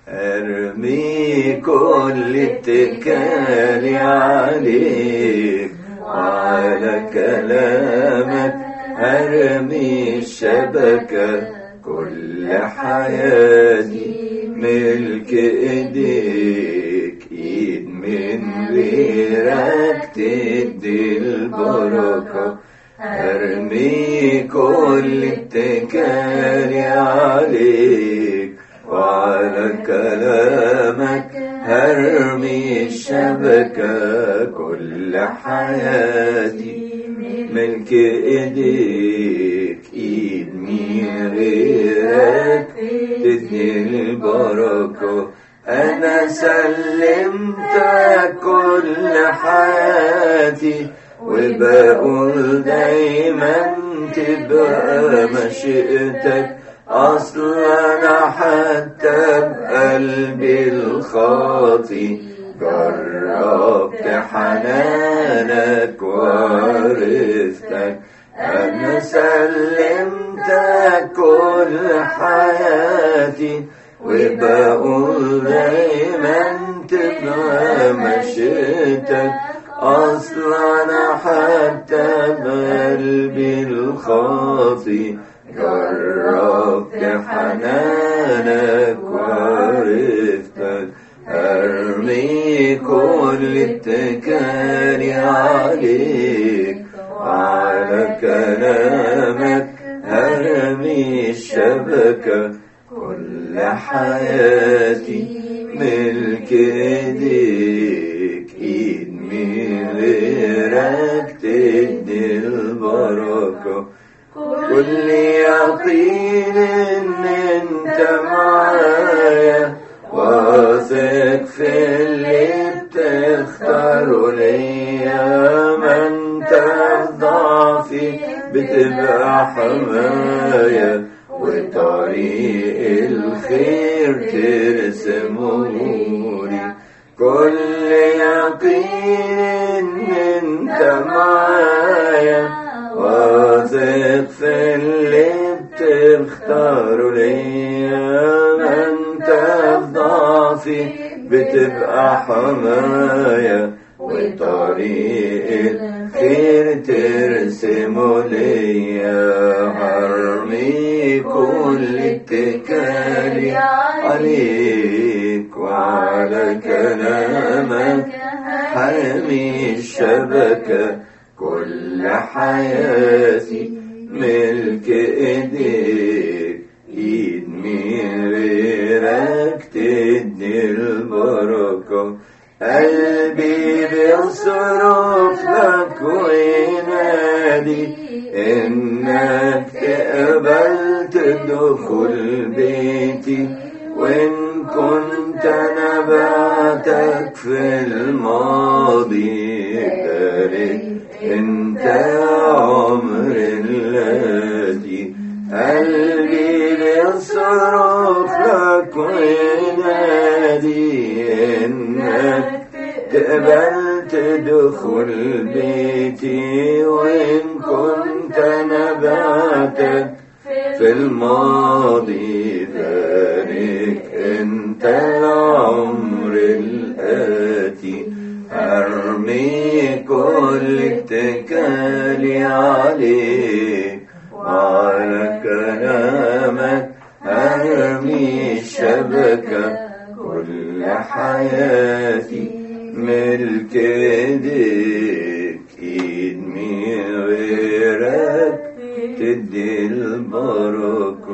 ارمي كل اتكالي عليك وعلى كلامك ارمي الشبكة كل حياتي ملك ايديك ايد من غيرك تدي البركة ارمي كل اتكالي عليك وعلى كلامك هرمي الشبكة كل حياتي ملك ايديك ايد من غيرك تدي البركة انا سلمتك كل حياتي وبقول دايما تبقى مشيئتك اصلا حتى بقلبي الخاطي جربت حنانك وعرفتك انا سلمتك كل حياتي وبقول دايما تبقى مشيتك اصلا حتى بقلبي الخاطي جربت حنانك وعرفتك ارمي كل اتكالي عليك وعلى كلامك ارمي الشبكة كل حياتي ملك ايديك ايد من غيرك تدي البركة كل يقين ان انت معايا واثق في اللي بتختاره ليا ما انت في ضعفي بتبقى حماية وطريق الخير ترسم اموري كل يقين انت معايا واثق في اللي بتختاره ليا ما انت في ضعفي بتبقى حماية وطريق الخير ترسمه ليا هرمي كل اتكالي عليك وعلى كلامك حرمي الشبكة كل حياتي ملك ايديك ايد من غيرك تدي البركة قلبي بيصرف لك وينادي انك تقبل تدخل بيتي وان كنت انا بعتك في الماضي بارك انت عمر الذي قلبي بيصرخ لك وينادي انك تقبل تدخل بيتي وان كنت انا بعتك في الماضي ذلك انت العمر الاتي ارمي كل اتكالي عليك وعلى كلامك ارمي الشبكة كل حياتي ملك ايديك ايد من غيرك تدي البركة